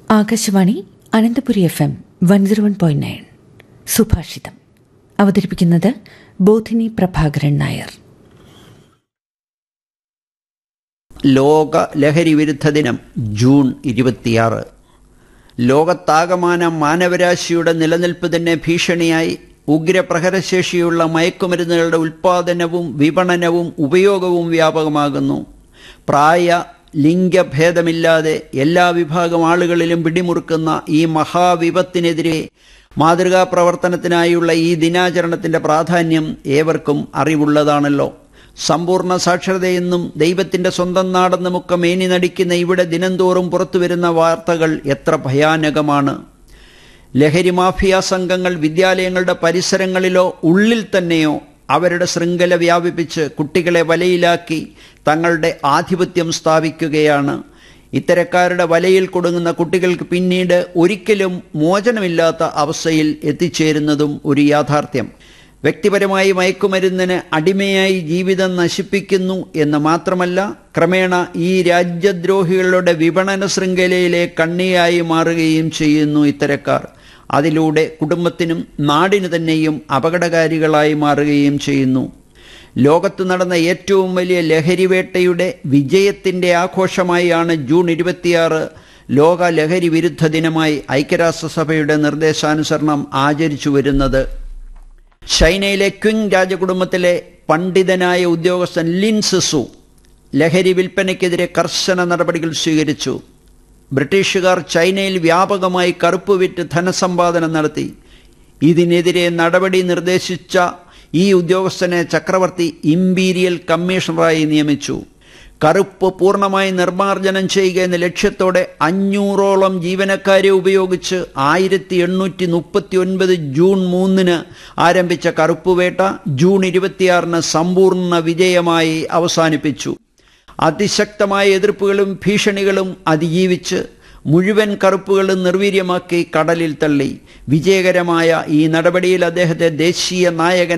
Akashvani Ananthapuri F M one zero one point nine സുഭാഷിതം അവതരിപ്പിക്കുന്നത് ബോധിനി പ്രഭാകരൻ നായർ ലോക ലഹരി വിരുദ്ധ ദിനം ജൂൺ ഇരുപത്തിയാറ് ലോകത്താകമാനം മാനവരാശിയുടെ നിലനിൽപ്പ് തന്നെ ഭീഷണിയായി ഉഗ്രപ്രഹരശേഷിയുള്ള മയക്കുമരുന്നുകളുടെ ഉൽപ്പാദനവും വിപണനവും ഉപയോഗവും വ്യാപകമാകുന്നു പ്രായ ലിംഗഭേദമില്ലാതെ എല്ലാ വിഭാഗം ആളുകളിലും പിടിമുറുക്കുന്ന ഈ മഹാവിപത്തിനെതിരെ മാതൃകാ പ്രവർത്തനത്തിനായുള്ള ഈ ദിനാചരണത്തിന്റെ പ്രാധാന്യം ഏവർക്കും അറിവുള്ളതാണല്ലോ സമ്പൂർണ്ണ സാക്ഷരതയെന്നും ദൈവത്തിന്റെ സ്വന്തം നാടെന്നുമൊക്കെ മേനി നടിക്കുന്ന ഇവിടെ ദിനംതോറും പുറത്തുവരുന്ന വാർത്തകൾ എത്ര ഭയാനകമാണ് ലഹരി മാഫിയ സംഘങ്ങൾ വിദ്യാലയങ്ങളുടെ പരിസരങ്ങളിലോ ഉള്ളിൽ തന്നെയോ അവരുടെ ശൃംഖല വ്യാപിപ്പിച്ച് കുട്ടികളെ വലയിലാക്കി തങ്ങളുടെ ആധിപത്യം സ്ഥാപിക്കുകയാണ് ഇത്തരക്കാരുടെ വലയിൽ കൊടുങ്ങുന്ന കുട്ടികൾക്ക് പിന്നീട് ഒരിക്കലും മോചനമില്ലാത്ത അവസ്ഥയിൽ എത്തിച്ചേരുന്നതും ഒരു യാഥാർത്ഥ്യം വ്യക്തിപരമായി മയക്കുമരുന്നിന് അടിമയായി ജീവിതം നശിപ്പിക്കുന്നു എന്ന് മാത്രമല്ല ക്രമേണ ഈ രാജ്യദ്രോഹികളുടെ വിപണന ശൃംഖലയിലെ കണ്ണിയായി മാറുകയും ചെയ്യുന്നു ഇത്തരക്കാർ അതിലൂടെ കുടുംബത്തിനും നാടിനു തന്നെയും അപകടകാരികളായി മാറുകയും ചെയ്യുന്നു ലോകത്ത് നടന്ന ഏറ്റവും വലിയ ലഹരിവേട്ടയുടെ വിജയത്തിന്റെ ആഘോഷമായാണ് ജൂൺ ഇരുപത്തിയാറ് ലോക ലഹരി വിരുദ്ധ ദിനമായി ഐക്യരാഷ്ട്രസഭയുടെ നിർദ്ദേശാനുസരണം ആചരിച്ചു വരുന്നത് ചൈനയിലെ ക്വിങ് രാജകുടുംബത്തിലെ പണ്ഡിതനായ ഉദ്യോഗസ്ഥൻ ലിൻ സിസു ലഹരി വിൽപ്പനയ്ക്കെതിരെ കർശന നടപടികൾ സ്വീകരിച്ചു ബ്രിട്ടീഷുകാർ ചൈനയിൽ വ്യാപകമായി കറുപ്പ് വിറ്റ് ധനസമ്പാദനം നടത്തി ഇതിനെതിരെ നടപടി നിർദ്ദേശിച്ച ഈ ഉദ്യോഗസ്ഥനെ ചക്രവർത്തി ഇമ്പീരിയൽ കമ്മീഷണറായി നിയമിച്ചു കറുപ്പ് പൂർണ്ണമായി നിർമ്മാർജ്ജനം ചെയ്യുക എന്ന ലക്ഷ്യത്തോടെ അഞ്ഞൂറോളം ജീവനക്കാരെ ഉപയോഗിച്ച് ആയിരത്തി എണ്ണൂറ്റി മുപ്പത്തി ഒൻപത് ജൂൺ മൂന്നിന് ആരംഭിച്ച കറുപ്പുവേട്ട ജൂൺ ഇരുപത്തിയാറിന് സമ്പൂർണ്ണ വിജയമായി അവസാനിപ്പിച്ചു അതിശക്തമായ എതിർപ്പുകളും ഭീഷണികളും അതിജീവിച്ച് മുഴുവൻ കറുപ്പുകളും നിർവീര്യമാക്കി കടലിൽ തള്ളി വിജയകരമായ ഈ നടപടിയിൽ അദ്ദേഹത്തെ ദേശീയ നായകൻ